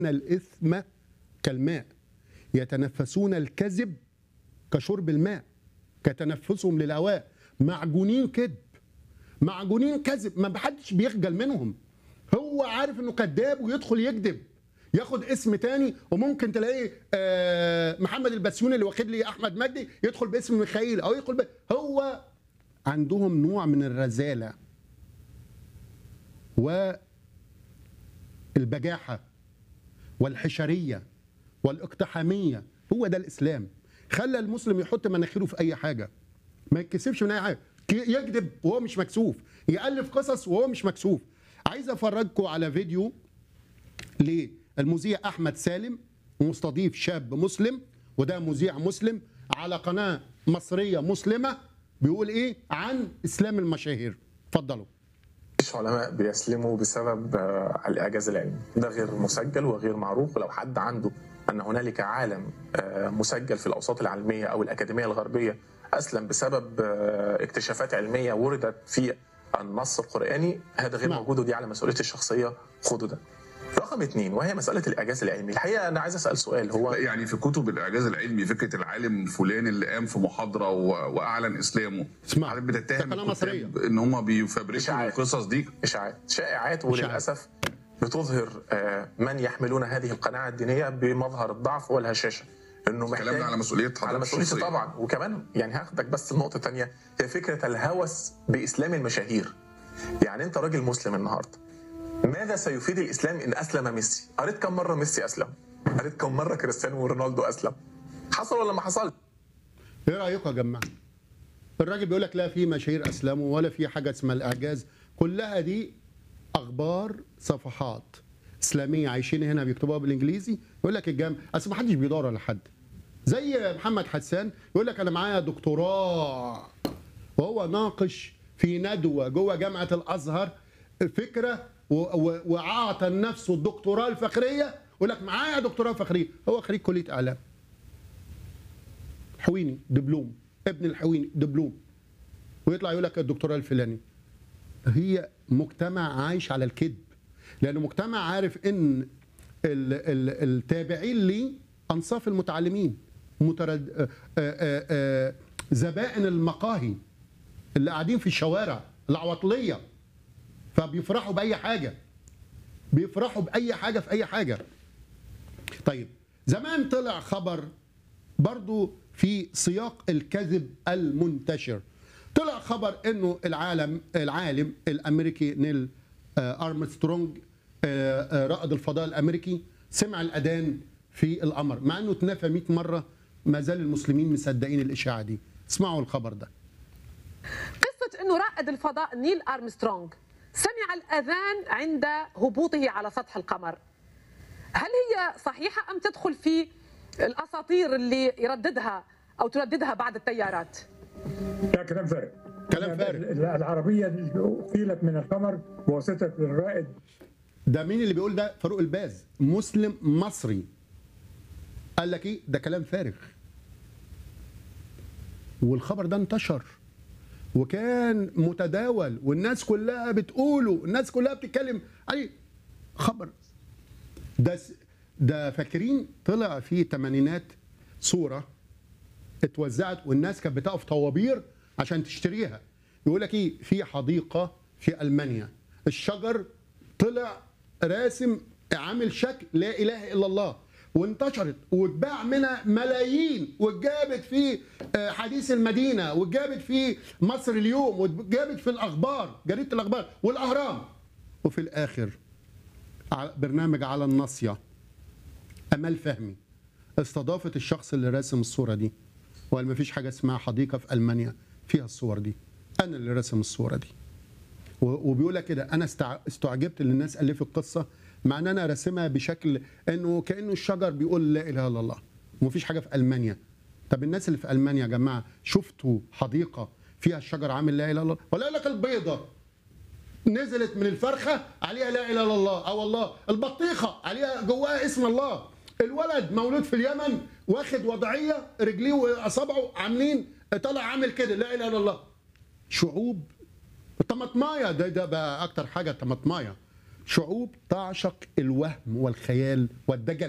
الإثم كالماء يتنفسون الكذب كشرب الماء كتنفسهم للهواء معجونين كذب معجونين كذب ما حدش بيخجل منهم هو عارف انه كذاب ويدخل يكذب ياخد اسم تاني وممكن تلاقيه آه، محمد البسيوني اللي واخد لي احمد مجدي يدخل باسم ميخائيل او يدخل ب... هو عندهم نوع من الرذاله والبجاحه والحشريه والاقتحاميه هو ده الاسلام خلى المسلم يحط مناخيره في اي حاجه ما يتكسفش من اي حاجه يكذب وهو مش مكسوف يالف قصص وهو مش مكسوف عايز افرجكم على فيديو للمذيع احمد سالم مستضيف شاب مسلم وده مذيع مسلم على قناه مصريه مسلمه بيقول ايه عن اسلام المشاهير اتفضلوا مفيش علماء بيسلموا بسبب آه، الاعجاز العلمي ده غير مسجل وغير معروف ولو حد عنده ان هنالك عالم آه، مسجل في الاوساط العلميه او الاكاديميه الغربيه اسلم بسبب آه، اكتشافات علميه وردت في النص القراني هذا غير نعم. موجود ودي على مسؤوليتي الشخصيه خدوا ده رقم اثنين وهي مساله الاعجاز العلمي الحقيقه انا عايز اسال سؤال هو لا يعني في كتب الاعجاز العلمي فكره العالم الفلاني اللي قام في محاضره و- واعلن اسلامه اسمع، عارف ده بتتهم قناة الكتاب مصرية. ان هم بيفبركوا إشاعات. القصص دي اشاعات شائعات وللاسف بتظهر آه، من يحملون هذه القناعه الدينيه بمظهر الضعف والهشاشه انه الكلام محتاج ده على مسؤوليه حضرتك على مسؤوليتي الشخصية. طبعا وكمان يعني هاخدك بس النقطه تانية هي فكره الهوس باسلام المشاهير يعني انت راجل مسلم النهارده ماذا سيفيد الاسلام ان اسلم ميسي قريت كم مره ميسي اسلم قريت كم مره كريستيانو رونالدو اسلم حصل ولا ما حصل ايه رايكم يا جماعه الراجل بيقول لك لا في مشاهير اسلموا ولا في حاجه اسمها الاعجاز كلها دي اخبار صفحات اسلاميه عايشين هنا بيكتبوها بالانجليزي يقول لك الجامع اصل ما حدش بيدور على حد زي محمد حسان يقول لك انا معايا دكتوراه وهو ناقش في ندوه جوه جامعه الازهر فكره و- و- واعطى لنفسه الدكتوراه الفخريه يقول لك معايا دكتوراه فخريه هو خريج كليه اعلام حويني دبلوم ابن الحويني دبلوم ويطلع يقول لك الدكتوراه الفلاني هي مجتمع عايش على الكذب لانه مجتمع عارف ان ال- ال- التابعين لي انصاف المتعلمين مترد آه، آه، آه، زبائن المقاهي اللي قاعدين في الشوارع العواطليه فبيفرحوا باي حاجه بيفرحوا باي حاجه في اي حاجه طيب زمان طلع خبر برضو في سياق الكذب المنتشر طلع خبر انه العالم العالم الامريكي نيل آه، ارمسترونج آه، آه، رائد الفضاء الامريكي سمع الاذان في القمر مع انه اتنفى 100 مره ما زال المسلمين مصدقين الاشاعه دي اسمعوا الخبر ده قصة أنه رائد الفضاء نيل أرمسترونغ سمع الأذان عند هبوطه على سطح القمر هل هي صحيحة أم تدخل في الأساطير اللي يرددها أو ترددها بعض التيارات لا كلام فارغ كلام فارغ. العربية قيلت من القمر بواسطة الرائد ده مين اللي بيقول ده فاروق الباز مسلم مصري قال لك ايه ده كلام فارغ والخبر ده انتشر وكان متداول والناس كلها بتقوله الناس كلها بتتكلم عليه خبر ده س- ده فاكرين طلع في الثمانينات صوره اتوزعت والناس كانت بتقف طوابير عشان تشتريها يقول لك ايه في حديقه في المانيا الشجر طلع راسم عامل شكل لا اله الا الله وانتشرت واتباع منها ملايين واتجابت في آه، حديث المدينه واتجابت في مصر اليوم واتجابت في الاخبار جريده الاخبار والاهرام وفي الاخر ع- برنامج على الناصيه امال فهمي استضافت الشخص اللي راسم الصوره دي وقال ما فيش حاجه اسمها حديقه في المانيا فيها الصور دي انا اللي راسم الصوره دي و- وبيقول لك كده انا استع- استعجبت ان الناس الفت القصه مع ان انا راسمها بشكل انه كانه الشجر بيقول لا اله الا الله ومفيش حاجه في المانيا طب الناس اللي في المانيا يا جماعه شفتوا حديقه فيها الشجر عامل لا اله الا الله ولا يقول لك البيضه نزلت من الفرخه عليها لا اله الا الله او الله البطيخه عليها جواها اسم الله الولد مولود في اليمن واخد وضعيه رجليه واصابعه عاملين طالع عامل كده لا اله الا الله شعوب الطماطمايه ده ده بقى اكتر حاجه الطماطمايه شعوب تعشق الوهم والخيال والدجل